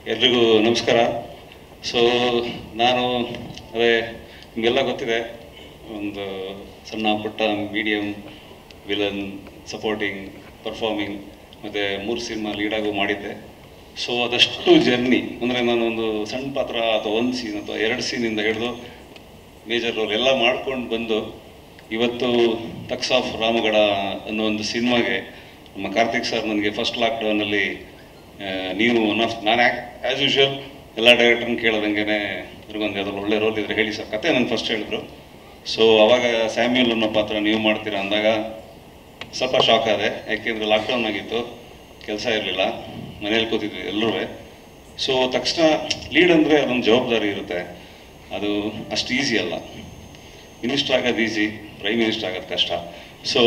ಎಲ್ರಿಗೂ ನಮಸ್ಕಾರ ಸೊ ನಾನು ಅದೇ ನಿಮಗೆಲ್ಲ ಗೊತ್ತಿದೆ ಒಂದು ಸಣ್ಣ ಪುಟ್ಟ ಮೀಡಿಯಮ್ ವಿಲನ್ ಸಪೋರ್ಟಿಂಗ್ ಪರ್ಫಾರ್ಮಿಂಗ್ ಮತ್ತು ಮೂರು ಸಿನಿಮಾ ಲೀಡಾಗೂ ಮಾಡಿದ್ದೆ ಸೊ ಅದಷ್ಟು ಜರ್ನಿ ಅಂದರೆ ನಾನೊಂದು ಸಣ್ಣ ಪಾತ್ರ ಅಥವಾ ಒಂದು ಸೀನ್ ಅಥವಾ ಎರಡು ಸೀನಿಂದ ಹಿಡಿದು ಮೇಜರ್ ರೋಲ್ ಎಲ್ಲ ಮಾಡ್ಕೊಂಡು ಬಂದು ಇವತ್ತು ತಕ್ಸ್ ಆಫ್ ರಾಮಗಡ ಅನ್ನೋ ಒಂದು ಸಿನಿಮಾಗೆ ನಮ್ಮ ಕಾರ್ತಿಕ್ ಸರ್ ನನಗೆ ಫಸ್ಟ್ ಲಾಕ್ಡೌನಲ್ಲಿ ನೀವು ಒನ್ ಆಫ್ ನಾನು ಆ್ಯಸ್ ಯೂಶುವಲ್ ಎಲ್ಲ ಡೈರೆಕ್ಟರ್ನ ಕೇಳೋದಂಗೆ ನನಗೊಂದು ಯಾವ್ದಾದ್ರು ಒಳ್ಳೆ ರೋಲ್ ಇದ್ರೆ ಹೇಳಿ ಸರ್ ಕತೆ ನನಗೆ ಫಸ್ಟ್ ಹೇಳಿದ್ರು ಸೊ ಅವಾಗ ಸ್ಯಾಮ್ಯೂಲ್ ಅನ್ನೋ ಪಾತ್ರ ನೀವು ಮಾಡ್ತೀರಾ ಅಂದಾಗ ಸ್ವಲ್ಪ ಶಾಕ್ ಆದೆ ಯಾಕೆಂದರೆ ಲಾಕ್ಡೌನ್ ಆಗಿತ್ತು ಕೆಲಸ ಇರಲಿಲ್ಲ ಮನೇಲಿ ಕೂತಿದ್ವಿ ಎಲ್ಲರೂ ಸೊ ತಕ್ಷಣ ಲೀಡ್ ಅಂದರೆ ಅದೊಂದು ಜವಾಬ್ದಾರಿ ಇರುತ್ತೆ ಅದು ಅಷ್ಟು ಈಸಿ ಅಲ್ಲ ಮಿನಿಸ್ಟರ್ ಆಗೋದು ಈಸಿ ಪ್ರೈಮ್ ಮಿನಿಸ್ಟರ್ ಆಗೋದು ಕಷ್ಟ ಸೊ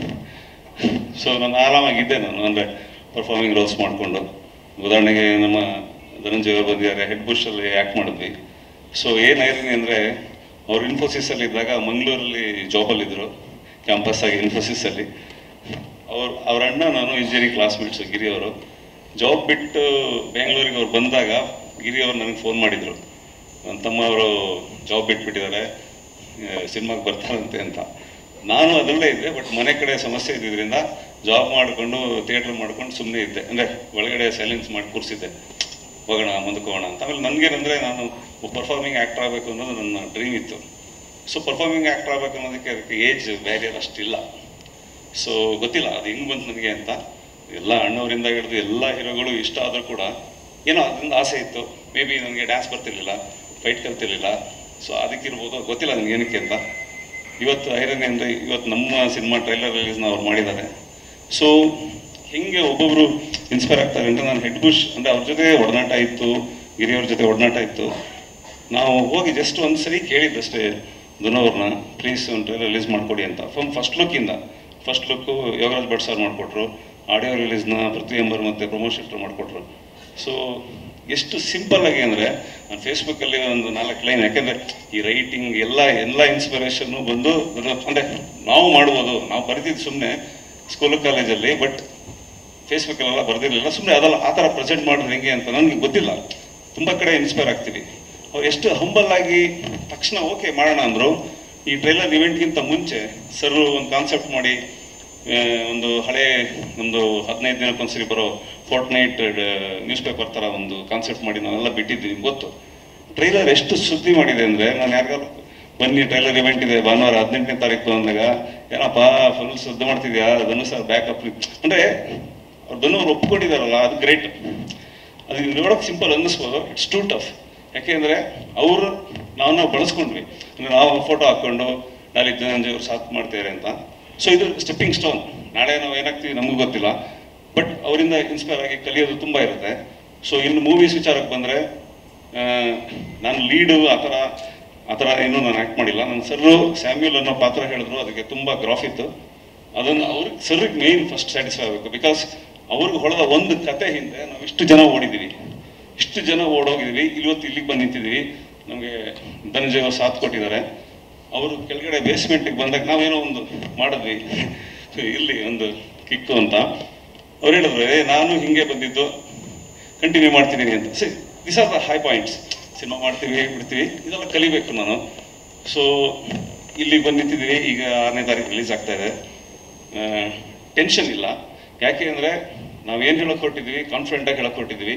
ಸೊ ನಾನು ಆರಾಮಾಗಿದ್ದೆ ನಾನು ಅಂದರೆ ಪರ್ಫಾರ್ಮಿಂಗ್ ರೋಲ್ಸ್ ಮಾಡಿಕೊಂಡು ಉದಾಹರಣೆಗೆ ನಮ್ಮ ಧನಂಜಯ ಅವರು ಬಂದಿದ್ದಾರೆ ಹೆಡ್ ಬುಷಲ್ಲಿ ಆ್ಯಕ್ಟ್ ಮಾಡಿದ್ವಿ ಸೊ ಏನು ಐರನಿ ಅಂದರೆ ಅವ್ರು ಇನ್ಫೋಸಿಸಲ್ಲಿ ಇದ್ದಾಗ ಮಂಗಳೂರಲ್ಲಿ ಜಾಬಲ್ಲಿದ್ದರು ಕ್ಯಾಂಪಸ್ ಆಗಿ ಇನ್ಫೋಸಿಸಲ್ಲಿ ಅವ್ರ ಅವ್ರ ಅಣ್ಣ ನಾನು ಇಂಜಿನಿಯರಿಂಗ್ ಕ್ಲಾಸ್ಮೇಟ್ಸು ಗಿರಿ ಅವರು ಜಾಬ್ ಬಿಟ್ಟು ಬೆಂಗಳೂರಿಗೆ ಅವ್ರು ಬಂದಾಗ ಗಿರಿ ಅವರು ನನಗೆ ಫೋನ್ ಮಾಡಿದರು ನನ್ನ ತಮ್ಮ ಅವರು ಜಾಬ್ ಬಿಟ್ಬಿಟ್ಟಿದ್ದಾರೆ ಸಿನಿಮಾಗೆ ಬರ್ತಾರಂತೆ ಅಂತ ನಾನು ಅದರಲ್ಲೇ ಇದ್ದೆ ಬಟ್ ಮನೆ ಕಡೆ ಸಮಸ್ಯೆ ಇದ್ದಿದ್ದರಿಂದ ಜಾಬ್ ಮಾಡಿಕೊಂಡು ಥಿಯೇಟ್ರ್ ಮಾಡ್ಕೊಂಡು ಸುಮ್ಮನೆ ಇದ್ದೆ ಅಂದರೆ ಒಳಗಡೆ ಸೈಲೆನ್ಸ್ ಮಾಡಿ ಕೂರಿಸಿದ್ದೆ ಹೋಗೋಣ ಮುಂದಕ್ಕೆ ಹೋಗೋಣ ಅಂತ ಆಮೇಲೆ ನನಗೇನಂದರೆ ನಾನು ಪರ್ಫಾರ್ಮಿಂಗ್ ಆ್ಯಕ್ಟರ್ ಆಗಬೇಕು ಅನ್ನೋದು ನನ್ನ ಡ್ರೀಮ್ ಇತ್ತು ಸೊ ಪರ್ಫಾರ್ಮಿಂಗ್ ಆ್ಯಕ್ಟರ್ ಆಗಬೇಕು ಅನ್ನೋದಕ್ಕೆ ಅದಕ್ಕೆ ಏಜ್ ಬ್ಯಾರಿಯರ್ ಅಷ್ಟಿಲ್ಲ ಸೊ ಗೊತ್ತಿಲ್ಲ ಅದು ಹೆಂಗೆ ಬಂತು ನನಗೆ ಅಂತ ಎಲ್ಲ ಅಣ್ಣವರಿಂದ ಹಿಡಿದು ಎಲ್ಲ ಹೀರೋಗಳು ಇಷ್ಟ ಆದರೂ ಕೂಡ ಏನೋ ಅದರಿಂದ ಆಸೆ ಇತ್ತು ಮೇ ಬಿ ನನಗೆ ಡ್ಯಾನ್ಸ್ ಬರ್ತಿರ್ಲಿಲ್ಲ ಫೈಟ್ ಕಲ್ತಿರ್ಲಿಲ್ಲ ಸೊ ಅದಕ್ಕಿರ್ಬೋದು ಗೊತ್ತಿಲ್ಲ ನನಗೆ ಏನಕ್ಕೆ ಅಂತ ಇವತ್ತು ಐರನ್ ಅಂದರೆ ಇವತ್ತು ನಮ್ಮ ಸಿನಿಮಾ ಟ್ರೈಲರ್ ರಿಲೀಸ್ನ ಅವ್ರು ಮಾಡಿದ್ದಾರೆ ಸೊ ಹೆಂಗೆ ಒಬ್ಬೊಬ್ಬರು ಇನ್ಸ್ಪೈರ್ ಆಗ್ತಾರೆ ಅಂದರೆ ನಾನು ಹೆಡ್ ಬುಷ್ ಅಂದರೆ ಅವ್ರ ಜೊತೆ ಒಡನಾಟ ಇತ್ತು ಗಿರಿಯವ್ರ ಜೊತೆ ಒಡನಾಟ ಇತ್ತು ನಾವು ಹೋಗಿ ಜಸ್ಟ್ ಒಂದು ಸರಿ ಕೇಳಿದ್ದಷ್ಟೇ ಧನವ್ರನ್ನ ಪ್ಲೀಸ್ ಒಂದು ಟ್ರೈಲರ್ ರಿಲೀಸ್ ಮಾಡಿಕೊಡಿ ಅಂತ ಫ್ರಮ್ ಫಸ್ಟ್ ಲುಕ್ಕಿಂದ first look Yogaraj Bhat sir ಮಾಡಿಕೊಟ್ರು ಆಡಿಯೋ ರಿಲೀಸ್ನ ಪೃಥ್ವಿ ಎಂಬರ್ ಮತ್ತು ಪ್ರಮೋದ್ ಶೆಟ್ಟರ್ ಮಾಡಿಕೊಟ್ರು ಸೊ ಎಷ್ಟು ಸಿಂಪಲ್ ಆಗಿ ಅಂದರೆ ನಾನು ಫೇಸ್ಬುಕ್ಕಲ್ಲಿ ಒಂದು ನಾಲ್ಕು ಲೈನ್ ಯಾಕೆಂದರೆ ಈ ರೈಟಿಂಗ್ ಎಲ್ಲ ಎಲ್ಲ ಇನ್ಸ್ಪಿರೇಷನ್ನು ಬಂದು ಅಂದರೆ ನಾವು ಮಾಡ್ಬೋದು ನಾವು ಬರೆದಿದ್ದು ಸುಮ್ಮನೆ ಸ್ಕೂಲು ಕಾಲೇಜಲ್ಲಿ ಬಟ್ ಫೇಸ್ಬುಕ್ಕಲ್ಲೆಲ್ಲ ಬರೆದಿರಲಿಲ್ಲ ಸುಮ್ಮನೆ ಅದೆಲ್ಲ ಆ ಥರ ಪ್ರೆಸೆಂಟ್ ಮಾಡಿದ್ರೆ ಹೆಂಗೆ ಅಂತ ನನಗೆ ಗೊತ್ತಿಲ್ಲ ತುಂಬ ಕಡೆ ಇನ್ಸ್ಪೈರ್ ಆಗ್ತೀವಿ ಅವ್ರು ಎಷ್ಟು ಹಂಬಲ್ ಆಗಿ ತಕ್ಷಣ ಓಕೆ ಮಾಡೋಣ ಅಂದರು ಈ ಟ್ರೈಲರ್ ಇವೆಂಟ್ಗಿಂತ ಮುಂಚೆ ಸರ್ ಒಂದು ಕಾನ್ಸೆಪ್ಟ್ ಮಾಡಿ ಆ, ಒಂದು ಹಳೆ ಒಂದು ಹದಿನೈದು ದಿನಕ್ಕೊಂದ್ಸರಿ ಬರೋ ಫೋರ್ಟ್ ನೈಟ್ ನ್ಯೂಸ್ ಪೇಪರ್ ಥರ ಒಂದು ಕಾನ್ಸೆಪ್ಟ್ ಮಾಡಿ ನಾವೆಲ್ಲ ಬಿಟ್ಟಿದ್ವಿ ನಿಮ್ಗೆ ಗೊತ್ತು ಟ್ರೈಲರ್ ಎಷ್ಟು ಸುದ್ದಿ ಮಾಡಿದೆ ಅಂದರೆ ನಾನು ಯಾರಿಗಾರು ಬನ್ನಿ ಟ್ರೈಲರ್ ಇವೆಂಟ್ ಇದೆ ಭಾನುವಾರ ಹದಿನೆಂಟನೇ ತಾರೀಕು ಅಂದಾಗ ಏನಪ್ಪ ಫುಲ್ ಸುದ್ದಿ ಮಾಡ್ತಿದ್ಯಾ ಧನು ಸರ್ ಬ್ಯಾಕಪ್ ಅಂದರೆ ಅವ್ರು ಧನು ಅವ್ರು ಒಪ್ಕೊಂಡಿದಾರಲ್ಲ ಅದು ಗ್ರೇಟ್ ಅದು ನೋಡೋಕೆ ಸಿಂಪಲ್ ಅನ್ನಿಸ್ಬೋದು ಇಟ್ಸ್ ಟೂ ಟಫ್ ಯಾಕೆಂದರೆ ಅವರು ನಾವು ನಾವು ಬಳಸ್ಕೊಂಡ್ವಿ ಅಂದರೆ ನಾವು ಫೋಟೋ ಹಾಕ್ಕೊಂಡು ನಾಳೆ ಧನಂಜಯ ಅವ್ರು ಸಾಥ್ ಮಾಡ್ತಾರೆ ಅಂತ ಸೊ ಇದು ಸ್ಟೆಪ್ಪಿಂಗ್ ಸ್ಟೋನ್ ನಾಳೆ ನಾವು ಏನಾಗ್ತೀವಿ ನಮಗೂ ಗೊತ್ತಿಲ್ಲ ಬಟ್ ಅವರಿಂದ ಇನ್ಸ್ಪೈರ್ ಆಗಿ ಕಲಿಯೋದು ತುಂಬ ಇರುತ್ತೆ ಸೊ ಇನ್ನು ಮೂವೀಸ್ ವಿಚಾರಕ್ಕೆ ಬಂದರೆ ನಾನು ಲೀಡು ಆ ಥರ ಆ ಥರ ಏನೂ ನಾನು ಆ್ಯಕ್ಟ್ ಮಾಡಿಲ್ಲ ನನ್ನ ಸರ್ರು ಸ್ಯಾಮ್ಯೂಲ್ ಅನ್ನೋ ಪಾತ್ರ ಹೇಳಿದ್ರು ಅದಕ್ಕೆ ತುಂಬ ಗ್ರಾಫ್ ಇತ್ತು ಅದನ್ನು ಅವ್ರಿಗೆ ಸರ್ರಿಗೆ ಮೇಯ್ನ್ ಫಸ್ಟ್ ಸ್ಯಾಟಿಸ್ಫೈ ಆಗಬೇಕು ಬಿಕಾಸ್ ಅವ್ರಿಗೆ ಹೊಡೆದ ಒಂದು ಕತೆ ಹಿಂದೆ ನಾವು ಇಷ್ಟು ಜನ ಓಡಿದ್ದೀವಿ ಇಷ್ಟು ಜನ ಓಡೋಗಿದ್ದೀವಿ ಇವತ್ತು ಇಲ್ಲಿಗೆ ಬಂದು ನಿಂತಿದ್ದೀವಿ ನಮಗೆ ಧನಂಜಯ ಅವ್ರು ಸಾಥ್ ಕೊಟ್ಟಿದ್ದಾರೆ ಅವರು ಕೆಳಗಡೆ ಬೇಸ್ಮೆಂಟಿಗೆ ಬಂದಾಗ ನಾವೇನೋ ಒಂದು ಮಾಡಿದ್ವಿ ಇಲ್ಲಿ ಒಂದು ಕಿಕ್ಕು ಅಂತ ಅವ್ರು ಹೇಳಿದ್ರು "ಏ, ನಾನು ಹಿಂಗೆ ಬಂದಿದ್ದು ಕಂಟಿನ್ಯೂ ಮಾಡ್ತಿದ್ದೀನಿ ಅಂತ see this are the high points cinema ಮಾಡ್ತೀವಿ ಬಿಡ್ತೀವಿ ಇದೆಲ್ಲ ಕಲಿಬೇಕು ನಾನು ಸೊ ಇಲ್ಲಿಗೆ ಬಂದು ನಿಂತಿದ್ದೀವಿ ಈಗ ಆರನೇ ತಾರೀಕು ರಿಲೀಸ್ ಆಗ್ತಾ ಇದೆ ಟೆನ್ಷನ್ ಇಲ್ಲ ಯಾಕೆ ಅಂದರೆ ನಾವೇನು ಹೇಳೋಕೆ ಹೊರಟಿದ್ವಿ ಕಾನ್ಫಿಡೆಂಟಾಗಿ ಹೇಳೋಕೆ ಹೊರಟಿದ್ವಿ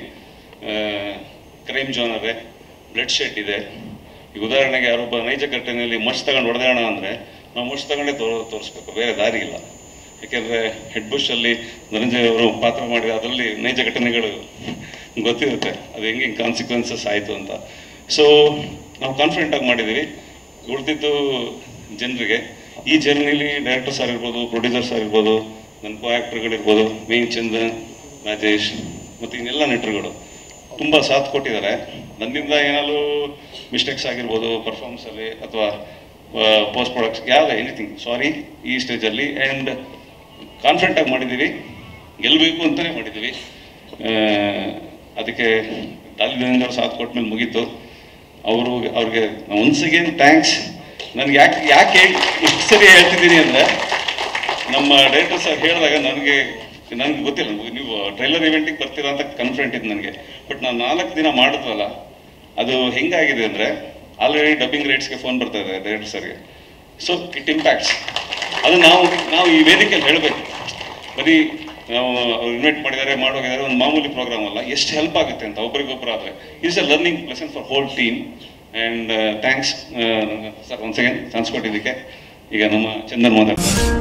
ಕ್ರೈಮ್ ಜಾನರೇ ಬ್ಲಡ್ ಶೆಡ್ ಇದೆ ಈಗ ಉದಾಹರಣೆಗೆ ಯಾರೊಬ್ಬ ನೈಜ ಘಟನೆಯಲ್ಲಿ ಮಚ್ ತಗೊಂಡು ಹೊಡೆದಾಣ ಅಂದರೆ ನಾವು ಮಚ್ ತಗೊಂಡೇ ತೋ ತೋರಿಸ್ಬೇಕು ಬೇರೆ ದಾರಿ ಇಲ್ಲ ಯಾಕೆಂದರೆ ಹೆಡ್ ಬುಷಲ್ಲಿ ಧನಂಜಯ ಅವರು ಪಾತ್ರ ಮಾಡಿದ ಅದರಲ್ಲಿ ನೈಜ ಘಟನೆಗಳು ಗೊತ್ತಿರುತ್ತೆ ಅದು ಹೆಂಗೆ ಕಾನ್ಸಿಕ್ವೆನ್ಸಸ್ ಆಯಿತು ಅಂತ ಸೊ ನಾವು ಕಾನ್ಫಿಡೆಂಟಾಗಿ ಮಾಡಿದ್ದೀವಿ ಉಳಿದಿದ್ದು ಜನರಿಗೆ ಈ ಜರ್ನಿಲಿ ಡೈರೆಕ್ಟರ್ ಸರ್ ಇರ್ಬೋದು ಪ್ರೊಡ್ಯೂಸರ್ ಸರ್ ಇರ್ಬೋದು ನನ್ನ ಕೋ ಆ್ಯಕ್ಟರ್ಗಳಿರ್ಬೋದು ಮೇನ್ ಚಂದನ್ ರಾಜೇಶ್ ಮತ್ತು ಇನ್ನೆಲ್ಲ ನಟರುಗಳು ತುಂಬ ಸಾಥ್ ಕೊಟ್ಟಿದ್ದಾರೆ ನನ್ನಿಂದ ಏನಾದರೂ ಮಿಸ್ಟೇಕ್ಸ್ ಆಗಿರ್ಬೋದು ಪರ್ಫಾರ್ಮೆನ್ಸಲ್ಲಿ ಅಥವಾ ಪೋಸ್ಟ್ ಪ್ರೊಡಕ್ಟ್ಸ್ ಯಾವುದೇ ಎನಿಥಿಂಗ್ ಸಾರಿ ಈ ಸ್ಟೇಜಲ್ಲಿ ಆ್ಯಂಡ್ ಕಾನ್ಫಿಡೆಂಟಾಗಿ ಮಾಡಿದ್ದೀವಿ ಗೆಲ್ಲಬೇಕು ಅಂತಲೇ ಮಾಡಿದ್ದೀವಿ ಆ, ಅದಕ್ಕೆ ಡಾಲಿ ಧನಂಜಯ ಸಾಥ್ ಕೊಟ್ಟ ಮೇಲೆ ಮುಗೀತು ಅವರು ಅವ್ರಿಗೆ ಒನ್ಸ್ ಅಗೇನ್ ಥ್ಯಾಂಕ್ಸ್ ನನಗೆ ಯಾಕೆ ಯಾಕೆ ಇಷ್ಟು ಸರಿ ಹೇಳ್ತಿದ್ದೀನಿ ಅಂದರೆ ನಮ್ಮ ಡೈರೆಕ್ಟರ್ ಸರ್ ಹೇಳಿದಾಗ ನನಗೆ ನನಗೆ ಗೊತ್ತಿಲ್ಲ ನಮ್ಗೆ ನೀವು ಟ್ರೈಲರ್ ಇವೆಂಟಿಗೆ ಬರ್ತೀರಾ ಅಂತ ಕಾನ್ಫಿಡೆಂಟ್ ಇತ್ತು ನನಗೆ ಬಟ್ ನಾವು ನಾಲ್ಕು ದಿನ ಮಾಡಿದ್ವಲ್ಲ ಅದು ಹೆಂಗಾಗಿದೆ ಅಂದರೆ ಆಲ್ರೆಡಿ ಡಬ್ಬಿಂಗ್ ರೇಟ್ಸ್ಗೆ ಫೋನ್ ಬರ್ತಾ ಇದೆ ಡೈರೆಕ್ಟರ್ ಸರ್ಗೆ ಸೊ ಇಟ್ ಇಂಪ್ಯಾಕ್ಟ್ಸ್ ಅದು ನಾವು ನಾವು ಈ ವೇದಿಕೆಯಲ್ಲಿ ಹೇಳಬೇಕು ಬರೀ ನಾವು ಅವ್ರು ಇನ್ವೈಟ್ ಮಾಡಿದ್ದಾರೆ ಮಾಡೋಗಿದ್ದಾರೆ ಒಂದು ಮಾಮೂಲಿ ಪ್ರೋಗ್ರಾಮ್ ಅಲ್ಲ ಎಷ್ಟು ಹೆಲ್ಪ್ ಆಗುತ್ತೆ ಅಂತ ಒಬ್ಬರಿಗೊಬ್ಬರು ಆದರೆ is a learning lesson for whole team and thanks sir ಒಂದು ಸೆಕೆಂಡ್ ಚಾನ್ಸ್ ಕೊಟ್ಟಿದ್ದಕ್ಕೆ ಈಗ ನಮ್ಮ ಚಂದನ್ ಮಾತಾಡ್ತಾರೆ